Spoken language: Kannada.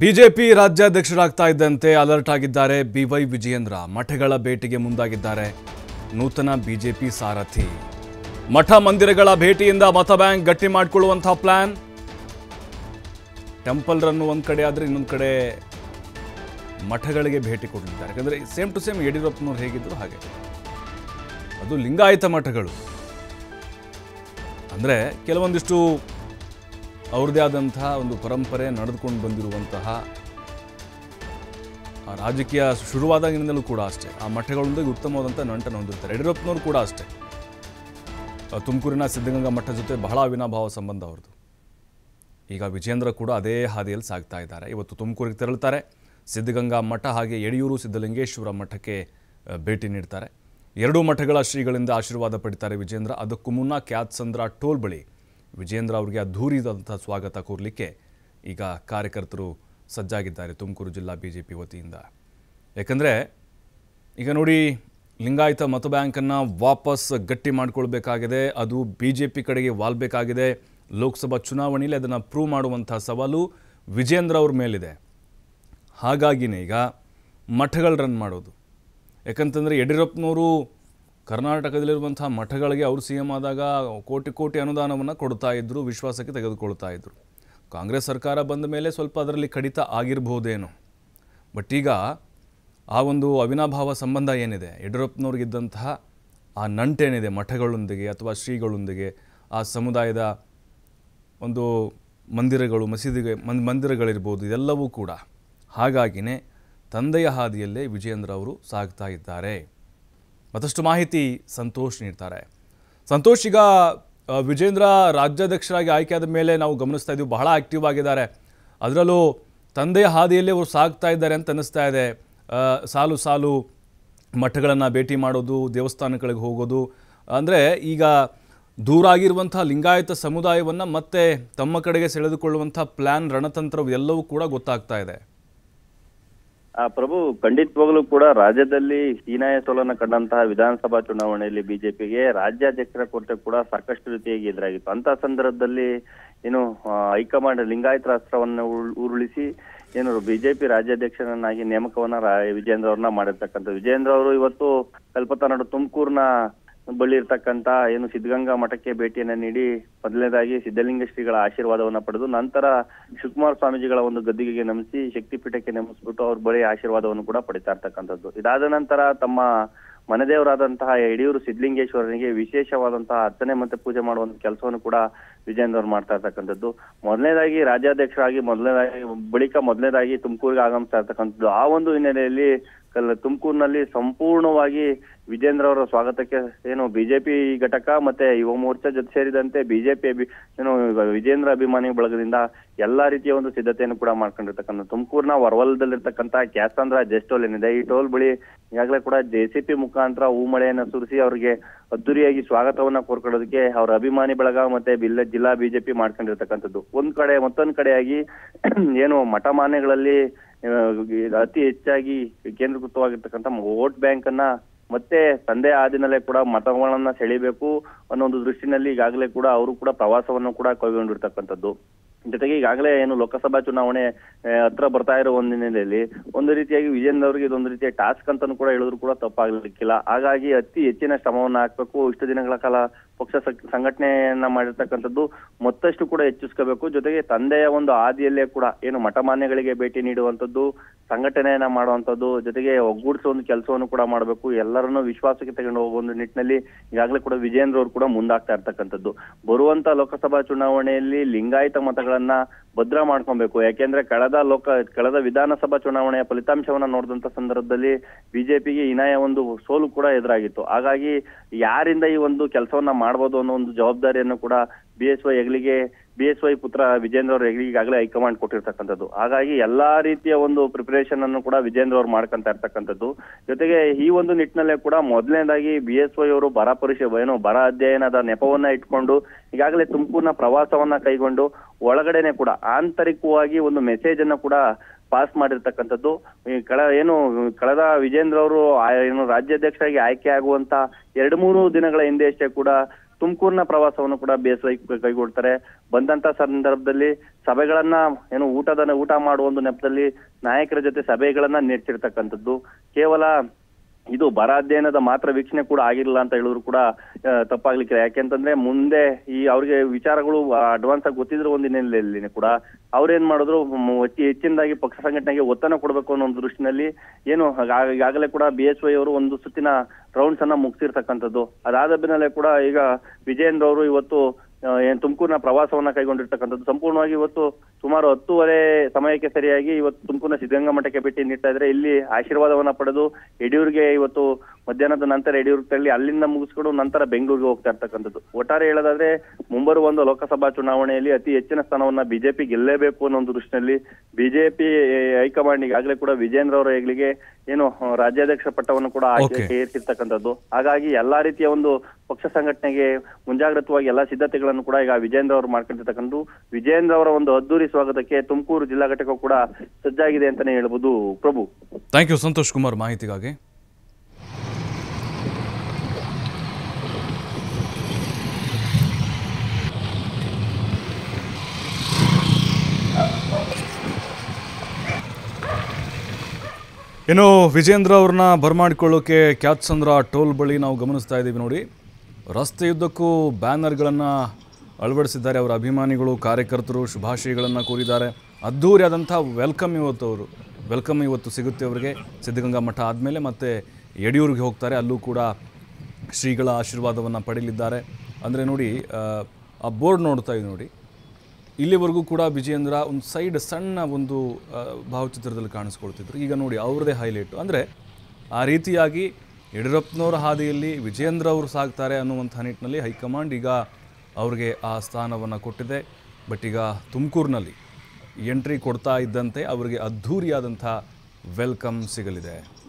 ಬಿಜೆಪಿ ರಾಜ್ಯಾಧ್ಯಕ್ಷರಾಗ್ತಾ ಇದ್ದಂತೆ ಅಲರ್ಟ್ ಆಗಿದ್ದಾರೆ ಬಿವೈ ವಿಜಯೇಂದ್ರ ಮಠಗಳ ಭೇಟಿಗೆ ಮುಂದಾಗಿದ್ದಾರೆ ನೂತನ ಬಿಜೆಪಿ ಸಾರಥಿ ಮಠ ಮಂದಿರಗಳ ಭೇಟಿಯಿಂದ ಮತ ಬ್ಯಾಂಕ್ ಗಟ್ಟಿ ಮಾಡಿಕೊಳ್ಳುವಂತಹ ಪ್ಲಾನ್ ಟೆಂಪಲ್ ರನ್ನು ಒಂದು ಕಡೆ ಆದರೆ ಇನ್ನೊಂದು ಕಡೆ ಮಠಗಳಿಗೆ ಭೇಟಿ ಕೊಡಲಿದ್ದಾರೆ ಯಾಕಂದರೆ ಸೇಮ್ ಟು ಸೇಮ್ ಯಡಿಯೂರಪ್ಪನವ್ರು ಹೇಗಿದ್ರು ಹಾಗೆ ಅದು ಲಿಂಗಾಯತ ಮಠಗಳು ಅಂದರೆ ಕೆಲವೊಂದಿಷ್ಟು ಅವ್ರದ್ದೇ ಆದಂತಹ ಒಂದು ಪರಂಪರೆ ನಡೆದುಕೊಂಡು ಬಂದಿರುವಂತಹ ಆ ರಾಜಕೀಯ ಶುರುವಾದಾಗಿನಿಂದಲೂ ಕೂಡ ಅಷ್ಟೇ ಆ ಮಠಗಳೊಂದಿಗೆ ಉತ್ತಮವಾದಂಥ ನಂಟನ್ನು ಹೊಂದಿರ್ತಾರೆ ಯಡಿಯೂರಪ್ಪನವರು ಕೂಡ ಅಷ್ಟೇ ಆ ತುಮಕೂರಿನ ಸಿದ್ಧಗಂಗಾ ಮಠ ಜೊತೆ ಬಹಳ ಅವಿನಾಭಾವ ಸಂಬಂಧ ಅವ್ರದ್ದು ಈಗ ವಿಜೇಂದ್ರ ಕೂಡ ಅದೇ ಹಾದಿಯಲ್ಲಿ ಸಾಗ್ತಾ ಇದ್ದಾರೆ ಇವತ್ತು ತುಮಕೂರಿಗೆ ತೆರಳುತ್ತಾರೆ ಸಿದ್ಧಗಂಗಾ ಮಠ ಹಾಗೆ ಯಡಿಯೂರು ಸಿದ್ಧಲಿಂಗೇಶ್ವರ ಮಠಕ್ಕೆ ಆ, ಭೇಟಿ ನೀಡ್ತಾರೆ ಎರಡೂ ಮಠಗಳ ಶ್ರೀಗಳಿಂದ ಆಶೀರ್ವಾದ ಪಡಿತಾರೆ ವಿಜೇಂದ್ರ ಅದಕ್ಕೂ ಮುನ್ನ ಕ್ಯಾತ್ಸಂದ್ರ ಟೋಲ್ ಬಳಿ ವಿಜೇಂದ್ರ ಅವರಿಗೆ ಅದ್ಧೂರಿದಂಥ ಸ್ವಾಗತ ಕೋರಲಿಕ್ಕೆ ಈಗ ಕಾರ್ಯಕರ್ತರು ಸಜ್ಜಾಗಿದ್ದಾರೆ ತುಮಕೂರು ಜಿಲ್ಲಾ ಬಿ ಜೆ ಪಿ ವತಿಯಿಂದ ಯಾಕಂದರೆ ಈಗ ನೋಡಿ ಲಿಂಗಾಯತ ಮತ ಬ್ಯಾಂಕನ್ನು ವಾಪಸ್ ಗಟ್ಟಿ ಮಾಡಿಕೊಳ್ಬೇಕಾಗಿದೆ ಅದು ಬಿ ಜೆ ಪಿ ಕಡೆಗೆ ವಾಲ್ಬೇಕಾಗಿದೆ ಲೋಕಸಭಾ ಚುನಾವಣೆಯಲ್ಲಿ ಅದನ್ನು ಪ್ರೂವ್ ಮಾಡುವಂಥ ಸವಾಲು ವಿಜೇಂದ್ರ ಅವ್ರ ಮೇಲಿದೆ ಹಾಗಾಗಿನೇ ಈಗ ಮಠಗಳು ರನ್ ಮಾಡೋದು ಯಾಕಂತಂದರೆ ಯಡಿಯೂರಪ್ಪನವರು ಕರ್ನಾಟಕದಲ್ಲಿರುವಂಥ ಮಠಗಳಿಗೆ ಅವರು ಸಿ ಎಮ್ ಆದಾಗ ಕೋಟಿ ಕೋಟಿ ಅನುದಾನವನ್ನು ಕೊಡ್ತಾ ಇದ್ದರು ವಿಶ್ವಾಸಕ್ಕೆ ತೆಗೆದುಕೊಳ್ತಾ ಇದ್ದರು ಕಾಂಗ್ರೆಸ್ ಸರ್ಕಾರ ಬಂದ ಮೇಲೆ ಸ್ವಲ್ಪ ಅದರಲ್ಲಿ ಕಡಿತ ಆಗಿರ್ಬೋದೇನೋ ಬಟ್ ಈಗ ಆ ಒಂದು ಅವಿನಾಭಾವ ಸಂಬಂಧ ಏನಿದೆ ಯಡಿಯೂರಪ್ಪನವ್ರಿಗಿದ್ದಂತಹ ಆ ನಂಟೇನಿದೆ ಮಠಗಳೊಂದಿಗೆ ಅಥವಾ ಶ್ರೀಗಳೊಂದಿಗೆ ಆ ಸಮುದಾಯದ ಒಂದು ಮಂದಿರಗಳು ಮಸೀದಿಗೆ ಮನ್ ಮಂದಿರಗಳಿರ್ಬೋದು ಇದೆಲ್ಲವೂ ಕೂಡ ಹಾಗಾಗಿನೇ ತಂದೆಯ ಹಾದಿಯಲ್ಲೇ ವಿಜಯೇಂದ್ರ ಅವರು ಸಾಗ್ತಾ ಇದ್ದಾರೆ ಮತ್ತಷ್ಟು ಮಾಹಿತಿ ಸಂತೋಷ್ ನೀಡ್ತಾರೆ ಸಂತೋಷ್ ಈಗ ಆ, ವಿಜೇಂದ್ರ ರಾಜ್ಯಾಧ್ಯಕ್ಷರಾಗಿ ಆಯ್ಕೆಯಾದ ಮೇಲೆ ನಾವು ಗಮನಿಸ್ತಾ ಇದ್ದೀವಿ ಬಹಳ ಆಕ್ಟಿವ್ ಆಗಿದ್ದಾರೆ ಅದರಲ್ಲೂ ತಂದೆಯ ಹಾದಿಯಲ್ಲಿ ಅವರು ಸಾಗ್ತಾ ಇದ್ದಾರೆ ಅಂತ ಅನ್ನಿಸ್ತಾ ಇದೆ ಆ, ಸಾಲು ಸಾಲು ಮಠಗಳನ್ನು ಭೇಟಿ ಮಾಡೋದು ದೇವಸ್ಥಾನಗಳಿಗೆ ಹೋಗೋದು ಅಂದರೆ ಈಗ ದೂರ ಆಗಿರುವಂಥ ಲಿಂಗಾಯತ ಸಮುದಾಯವನ್ನು ಮತ್ತೆ ತಮ್ಮ ಕಡೆಗೆ ಸೆಳೆದುಕೊಳ್ಳುವಂಥ ಪ್ಲ್ಯಾನ್ ರಣತಂತ್ರ ಎಲ್ಲವೂ ಕೂಡ ಗೊತ್ತಾಗ್ತಾ ಇದೆ ಆ ಪ್ರಭು ಖಂಡಿತವಾಗ್ಲೂ ಕೂಡ ರಾಜ್ಯದಲ್ಲಿ ಹೀನಾಯ ಸೋಲನ್ನ ಕಂಡಂತಹ ವಿಧಾನಸಭಾ ಚುನಾವಣೆಯಲ್ಲಿ ಬಿಜೆಪಿಗೆ ರಾಜ್ಯಾಧ್ಯಕ್ಷರ ಕೊರತೆ ಕೂಡ ಸಾಕಷ್ಟು ರೀತಿಯಾಗಿ ಎದುರಾಗಿತ್ತು ಅಂತ ಸಂದರ್ಭದಲ್ಲಿ ಏನು ಆ, ಹೈಕಮಾಂಡ್ ಲಿಂಗಾಯತ ಅಸ್ತ್ರವನ್ನ ಉರುಳ್- ಉರುಳಿಸಿ ಏನು ಬಿಜೆಪಿ ರಾಜ್ಯಾಧ್ಯಕ್ಷರನ್ನಾಗಿ ನೇಮಕವನ್ನ ರಾ- ವಿಜೇಂದ್ರ ಅವ್ರನ್ನ ಮಾಡಿರ್ತಕ್ಕಂಥ ವಿಜೇಂದ್ರ ಅವರು ಇವತ್ತು ಕಲ್ಪತಾ ನಾಡು ತುಮಕೂರ್ನ ಬಳಿ ಇರ್ತಕ್ಕಂತ ಏನು ಸಿದ್ಧಗಂಗಾ ಮಠಕ್ಕೆ ಭೇಟಿಯನ್ನ ನೀಡಿ ಮೊದಲನೇದಾಗಿ ಸಿದ್ಧಲಿಂಗ ಶ್ರೀಗಳ ಆಶೀರ್ವಾದವನ್ನ ಪಡೆದು ನಂತರ ಶಿವಕುಮಾರ ಸ್ವಾಮೀಜಿಗಳ ಒಂದು ಗದ್ದಿಗೆಗೆ ನಮಿಸಿ ಶಕ್ತಿಪೀಠಕ್ಕೆ ನಮಿಸ್ಬಿಟ್ಟು ಅವ್ರ ಬಳಿ ಆಶೀರ್ವಾದವನ್ನು ಕೂಡ ಪಡಿತಾ ಇರ್ತಕ್ಕಂಥದ್ದು ಇದಾದ ನಂತರ ತಮ್ಮ ಮನೆದೇವರಾದಂತಹ ಯಡಿಯೂರು ಸಿದ್ಧಲಿಂಗೇಶ್ವರನಿಗೆ ವಿಶೇಷವಾದಂತಹ ಅರ್ಚನೆ ಮತ್ತೆ ಪೂಜೆ ಮಾಡುವಂತ ಕೆಲಸವನ್ನು ಕೂಡ ವಿಜೇಂದ್ರ ಅವ್ರು ಮಾಡ್ತಾ ಇರ್ತಕ್ಕಂಥದ್ದು ಮೊದಲನೇದಾಗಿ ರಾಜ್ಯಾಧ್ಯಕ್ಷರಾಗಿ ಮೊದಲನೇದಾಗಿ ಬಳಿಕ ಮೊದಲನೇದಾಗಿ ತುಮಕೂರಿಗೆ ಆಗಮಿಸ್ತಾ ಇರ್ತಕ್ಕಂಥದ್ದು ಆ ಒಂದು ಹಿನ್ನೆಲೆಯಲ್ಲಿ ಕಲ್ ತುಮಕೂರಿನಲ್ಲಿ ಸಂಪೂರ್ಣವಾಗಿ ವಿಜೇಂದ್ರ ಅವರ ಸ್ವಾಗತಕ್ಕೆ ಏನು ಬಿಜೆಪಿ ಘಟಕ ಮತ್ತೆ ಯುವ ಮೋರ್ಚಾ ಜೊತೆ ಸೇರಿದಂತೆ ಬಿಜೆಪಿ ಅಭಿ ಏನು ವಿಜೇಂದ್ರ ಅಭಿಮಾನಿ ಬಳಗದಿಂದ ಎಲ್ಲಾ ರೀತಿಯ ಒಂದು ಸಿದ್ಧತೆಯನ್ನು ಕೂಡ ಮಾಡ್ಕೊಂಡಿರ್ತಕ್ಕಂಥ ತುಮಕೂರಿನ ಹೊರವಲದಲ್ಲಿರ್ತಕ್ಕಂಥ ಕ್ಯಾಸಂದ್ರ ಜೆಸ್ಟ್ ಟೋಲ್ ಏನಿದೆ ಈ ಟೋಲ್ ಬಳಿ ಈಗಾಗಲೇ ಕೂಡ ಜೆಸಿಪಿ ಮುಖಾಂತರ ಹೂಮಳೆಯನ್ನ ಸುರಿಸಿ ಅವರಿಗೆ ಅದ್ದೂರಿಯಾಗಿ ಸ್ವಾಗತವನ್ನ ಕೋರ್ಕೊಳ್ಳೋದಕ್ಕೆ ಅವರ ಅಭಿಮಾನಿ ಬಳಗ ಮತ್ತೆ ಬಿಲ್ಲ ಜಿಲ್ಲಾ ಬಿಜೆಪಿ ಮಾಡ್ಕೊಂಡಿರ್ತಕ್ಕಂಥದ್ದು ಒಂದ್ ಕಡೆ ಮತ್ತೊಂದ್ ಕಡೆಯಾಗಿ ಏನು ಮಠಮಾನ್ಯಗಳಲ್ಲಿ ಆ, ಅತಿ ಹೆಚ್ಚಾಗಿ ಕೇಂದ್ರೀಕೃತವಾಗಿರ್ತಕ್ಕಂಥ ವೋಟ್ ಬ್ಯಾಂಕ್ ಅನ್ನ ಮತ್ತೆ ತಂದೆ ಆದಿನಲ್ಲೇ ಕೂಡ ಮತಗಳನ್ನ ಸೆಳಿಬೇಕು ಅನ್ನೋ ಒಂದು ದೃಷ್ಟಿನಲ್ಲಿ ಈಗಾಗಲೇ ಕೂಡ ಅವರು ಕೂಡ ಪ್ರವಾಸವನ್ನು ಕೂಡ ಕೈಗೊಂಡಿರ್ತಕ್ಕಂಥದ್ದು ಜೊತೆಗೆ ಈಗಾಗಲೇ ಏನು ಲೋಕಸಭಾ ಚುನಾವಣೆ ಆ, ಹತ್ರ ಬರ್ತಾ ಇರೋ ಒಂದು ಹಿನ್ನೆಲೆಯಲ್ಲಿ ಒಂದು ರೀತಿಯಾಗಿ ವಿಜೇಂದ್ರ ಅವರಿಗೆ ಇದೊಂದು ರೀತಿಯ ಟಾಸ್ಕ್ ಅಂತಾನು ಕೂಡ ಹೇಳಿದ್ರು ಕೂಡ ತಪ್ಪಾಗ್ಲಿಕ್ಕಿಲ್ಲ ಹಾಗಾಗಿ ಅತಿ ಹೆಚ್ಚಿನ ಶ್ರಮವನ್ನ ಹಾಕ್ಬೇಕು ಇಷ್ಟು ದಿನಗಳ ಕಾಲ ಪಕ್ಷ ಸಂ- ಸಂಘಟನೆಯನ್ನ ಮಾಡಿರ್ತಕ್ಕಂಥದ್ದು ಮತ್ತಷ್ಟು ಕೂಡ ಹೆಚ್ಚಿಸ್ಕೋಬೇಕು ಜೊತೆಗೆ ತಂದೆಯ ಒಂದು ಹಾದಿಯಲ್ಲೇ ಕೂಡ ಏನು ಮಠಮಾನ್ಯಗಳಿಗೆ ಭೇಟಿ ನೀಡುವಂಥದ್ದು ಸಂಘಟನೆಯನ್ನ ಮಾಡುವಂಥದ್ದು ಜೊತೆಗೆ ಒಗ್ಗೂಡಿಸೋ ಒಂದು ಕೆಲಸವನ್ನು ಕೂಡ ಮಾಡಬೇಕು ಎಲ್ಲರನ್ನೂ ವಿಶ್ವಾಸಕ್ಕೆ ತಗೊಂಡು ಹೋಗುವ ಒಂದು ನಿಟ್ಟಿನಲ್ಲಿ ಈಗಾಗಲೇ ಕೂಡ ವಿಜೇಂದ್ರ ಅವರು ಕೂಡ ಮುಂದಾಗ್ತಾ ಇರ್ತಕ್ಕಂಥದ್ದು ಬರುವಂತ ಲೋಕಸಭಾ ಚುನಾವಣೆಯಲ್ಲಿ ಲಿಂಗಾಯತ ಮತಗಳನ್ನ ಭದ್ರ ಮಾಡ್ಕೊಬೇಕು ಯಾಕೆಂದ್ರೆ ಕಳೆದ ಲೋಕ ಕಳೆದ ವಿಧಾನಸಭಾ ಚುನಾವಣೆಯ ಫಲಿತಾಂಶವನ್ನ ನೋಡಿದಂತ ಸಂದರ್ಭದಲ್ಲಿ ಬಿಜೆಪಿಗೆ ಇನಾಯ ಒಂದು ಸೋಲು ಕೂಡ ಎದುರಾಗಿತ್ತು ಹಾಗಾಗಿ ಯಾರಿಂದ ಈ ಒಂದು ಕೆಲಸವನ್ನ ಮಾಡ್ಬೋದು ಅನ್ನೋ ಒಂದು ಜವಾಬ್ದಾರಿಯನ್ನು ಕೂಡ ಬಿ ಎಸ್ ವೈ ಹೆಗ್ಲಿಗೆ ಬಿ ಎಸ್ ವೈ ಪುತ್ರ ವಿಜೇಂದ್ರ ಅವ್ರ ಹೆಗ್ಲಿಗೆ ಈಗಾಗಲೇ ಹೈಕಮಾಂಡ್ ಕೊಟ್ಟಿರ್ತಕ್ಕಂಥದ್ದು ಹಾಗಾಗಿ ಎಲ್ಲಾ ರೀತಿಯ ಒಂದು ಪ್ರಿಪರೇಷನ್ ಅನ್ನು ಕೂಡ ವಿಜೇಂದ್ರ ಅವ್ರು ಮಾಡ್ಕೊಂತ ಇರ್ತಕ್ಕಂಥದ್ದು ಜೊತೆಗೆ ಈ ಒಂದು ನಿಟ್ಟಿನಲ್ಲೇ ಕೂಡ ಮೊದಲನೇದಾಗಿ ಬಿ ಎಸ್ ವೈ ಅವರು ಬರ ಪರಿಶೀಲ ಏನು ಬರ ಅಧ್ಯಯನದ ನೆಪವನ್ನ ಇಟ್ಕೊಂಡು ಈಗಾಗಲೇ ತುಮಕೂರಿನ ಪ್ರವಾಸವನ್ನ ಕೈಗೊಂಡು ಒಳಗಡೆನೆ ಕೂಡ ಆಂತರಿಕವಾಗಿ ಒಂದು ಮೆಸೇಜ್ ಅನ್ನ ಕೂಡ ಪಾಸ್ ಮಾಡಿರ್ತಕ್ಕಂಥದ್ದು ಈ ಕಳ ಏನು ಕಳೆದ ವಿಜೇಂದ್ರ ಅವರು ಆ- ಏನು ರಾಜ್ಯಾಧ್ಯಕ್ಷರಾಗಿ ಆಯ್ಕೆ ಆಗುವಂತ ಎರಡು ಮೂರು ದಿನಗಳ ಹಿಂದೆ ಅಷ್ಟೇ ಕೂಡ ತುಮಕೂರಿನ ಪ್ರವಾಸವನ್ನು ಕೂಡ ಬಿ ಎಸ್ ವೈ ಕೈಗೊಳ್ತಾರೆ ಬಂದಂತ ಸಂದರ್ಭದಲ್ಲಿ ಸಭೆಗಳನ್ನ ಏನು ಊಟದ ಊಟ ಮಾಡುವ ಒಂದು ನೆಪದಲ್ಲಿ ನಾಯಕರ ಜೊತೆ ಸಭೆಗಳನ್ನ ನಡೆಸಿರ್ತಕ್ಕಂಥದ್ದು ಕೇವಲ ಇದು ಬರ ಅಧ್ಯಯನದ ಮಾತ್ರ ವೀಕ್ಷಣೆ ಕೂಡ ಆಗಿರಲಿಲ್ಲ ಅಂತ ಹೇಳಿದ್ರು ಕೂಡ ಆ, ತಪ್ಪಾಗ್ಲಿಕ್ಕೆ ಯಾಕೆಂತಂದ್ರೆ ಮುಂದೆ ಈ ಅವ್ರಿಗೆ ವಿಚಾರಗಳು ಅಡ್ವಾನ್ಸ್ ಆಗಿ ಗೊತ್ತಿದ್ರು ಒಂದು ಹಿನ್ನೆಲೆಯಲ್ಲಿ ಕೂಡ ಅವ್ರೇನ್ ಮಾಡಿದ್ರು ಮ್, ಹೆಚ್ಚಿ- ಹೆಚ್ಚಿನದಾಗಿ ಪಕ್ಷ ಸಂಘಟನೆಗೆ ಒತ್ತನ್ನು ಕೊಡಬೇಕು ಅನ್ನೋ ಒಂದು ದೃಷ್ಟಿನಲ್ಲಿ ಏನು ಆಗ- ಈಗಾಗಲೇ ಕೂಡ ಬಿ ಎಸ್ ವೈ ಅವರು ಒಂದು ಸುತ್ತಿನ ರೌಂಡ್ಸ್ ಅನ್ನ ಮುಗಿಸಿರ್ತಕ್ಕಂಥದ್ದು ಅದಾದ ಬೆನ್ನಲ್ಲೇ ಕೂಡ ಈಗ ವಿಜಯೇಂದ್ರ ಅವರು ಇವತ್ತು ಆ, ಏನ್ ತುಮಕೂರಿನ ಪ್ರವಾಸವನ್ನ ಕೈಗೊಂಡಿರ್ತಕ್ಕಂಥದ್ದು ಸಂಪೂರ್ಣವಾಗಿ ಇವತ್ತು ಸುಮಾರು ಹತ್ತೂವರೆ ಸಮಯಕ್ಕೆ ಸರಿಯಾಗಿ ಇವತ್ತು ತುಮಕೂರಿನ ಸಿದ್ಧಗಂಗಾ ಮಠಕ್ಕೆ ಭೇಟಿ ನೀಡ್ತಾ ಇದ್ರೆ ಇಲ್ಲಿ ಆಶೀರ್ವಾದವನ್ನ ಪಡೆದು ಯಡಿಯೂರಿಗೆ ಇವತ್ತು ಮಧ್ಯಾಹ್ನದ ನಂತರ ಯಡಿಯೂರು ತೆರಳಿ ಅಲ್ಲಿಂದ ಮುಗಿಸ್ಕೊಂಡು ನಂತರ ಬೆಂಗಳೂರಿಗೆ ಹೋಗ್ತಾ ಇರ್ತಕ್ಕಂಥದ್ದು ಒಟ್ಟಾರೆ ಹೇಳೋದಾದ್ರೆ ಮುಂಬರುವ ಒಂದು ಲೋಕಸಭಾ ಚುನಾವಣೆಯಲ್ಲಿ ಅತಿ ಹೆಚ್ಚಿನ ಸ್ಥಾನವನ್ನ ಬಿಜೆಪಿ ಗೆಲ್ಲೇಬೇಕು ಅನ್ನೋ ಒಂದು ದೃಷ್ಟಿನಲ್ಲಿ ಬಿಜೆಪಿ ಹೈಕಮಾಂಡ್ ಈಗಾಗಲೇ ಕೂಡ ವಿಜೇಂದ್ರ ಅವರ ಹೆಗ್ಲಿಗೆ ಏನು ಆ, ರಾಜ್ಯಾಧ್ಯಕ್ಷ ಪಟ್ಟವನ್ನು ಕೂಡ Okay. ಏರ್ಸಿರ್ತಕ್ಕಂಥದ್ದು ಹಾಗಾಗಿ ಎಲ್ಲಾ ರೀತಿಯ ಒಂದು ಪಕ್ಷ ಸಂಘಟನೆಗೆ ಮುಂಜಾಗ್ರತವಾಗಿ ಎಲ್ಲಾ ಸಿದ್ಧತೆಗಳನ್ನು ಕೂಡ ಈಗ ವಿಜೇಂದ್ರ ಅವರು ಮಾಡ್ಕೊಂಡಿರ್ತಕ್ಕಂಥದ್ದು ವಿಜೇಂದ್ರ ಅವರ ಒಂದು ಅದ್ದೂರಿ ಸ್ವಾಗತಕ್ಕೆ ತುಮಕೂರು ಜಿಲ್ಲಾ ಘಟಕ ಕೂಡ ಸಜ್ಜಾಗಿದೆ ಅಂತಾನೆ ಹೇಳ್ಬೋದು ಪ್ರಭು ಥ್ಯಾಂಕ್ ಯು ಸಂತೋಷ್ ಕುಮಾರ್ ಮಾಹಿತಿಗಾಗಿ ಇನ್ನು ವಿಜೇಂದ್ರ ಅವ್ರನ್ನ ಬರಮಾಡಿಕೊಳ್ಳೋಕೆ ಕ್ಯಾತ್ಸಂದ್ರ ಟೋಲ್ ಬಳಿ ನಾವು ಗಮನಿಸ್ತಾ ಇದ್ದೀವಿ ನೋಡಿ ರಸ್ತೆಯುದ್ದಕ್ಕೂ ಬ್ಯಾನರ್ಗಳನ್ನು ಅಳವಡಿಸಿದ್ದಾರೆ ಅವರ ಅಭಿಮಾನಿಗಳು ಕಾರ್ಯಕರ್ತರು ಶುಭಾಶಯಗಳನ್ನು ಕೋರಿದ್ದಾರೆ ಅದ್ಧೂರಿಯಾದಂಥ ವೆಲ್ಕಮ್ ಇವತ್ತು ಅವರು ವೆಲ್ಕಮ್ ಇವತ್ತು ಸಿಗುತ್ತೆ ಅವರಿಗೆ ಸಿದ್ಧಗಂಗಾ ಮಠ ಆದಮೇಲೆ ಮತ್ತೆ ಯಡಿಯೂರಿಗೆ ಹೋಗ್ತಾರೆ ಅಲ್ಲೂ ಕೂಡ ಶ್ರೀಗಳ ಆಶೀರ್ವಾದವನ್ನು ಪಡೀಲಿದ್ದಾರೆ ಅಂದರೆ ನೋಡಿ ಆ, ಆ ಬೋರ್ಡ್ ನೋಡ್ತಾ ಇದ್ದೀವಿ ನೋಡಿ ಇಲ್ಲಿವರೆಗೂ ಕೂಡ ವಿಜಯೇಂದ್ರ ಒಂದು ಸೈಡ್ ಸಣ್ಣ ಒಂದು ಆ, ಭಾವಚಿತ್ರದಲ್ಲಿ ಕಾಣಿಸ್ಕೊಳ್ತಿದ್ರು ಈಗ ನೋಡಿ ಅವ್ರದ್ದೇ ಹೈಲೈಟು ಅಂದರೆ ಆ ರೀತಿಯಾಗಿ ಯಡಿಯೂರಪ್ಪನವರ ಹಾದಿಯಲ್ಲಿ ವಿಜಯೇಂದ್ರ ಅವರು ಸಾಗ್ತಾರೆ ಅನ್ನುವಂಥ ನಿಟ್ಟಿನಲ್ಲಿ ಹೈಕಮಾಂಡ್ ಈಗ ಅವ್ರಿಗೆ ಆ ಸ್ಥಾನವನ್ನು ಕೊಟ್ಟಿದೆ ಬಟ್ ಈಗ ತುಮಕೂರಿನಲ್ಲಿ ಎಂಟ್ರಿ ಕೊಡ್ತಾ ಇದ್ದಂತೆ ಅವರಿಗೆ ಅದ್ಧೂರಿಯಾದಂಥ ವೆಲ್ಕಮ್ ಸಿಗಲಿದೆ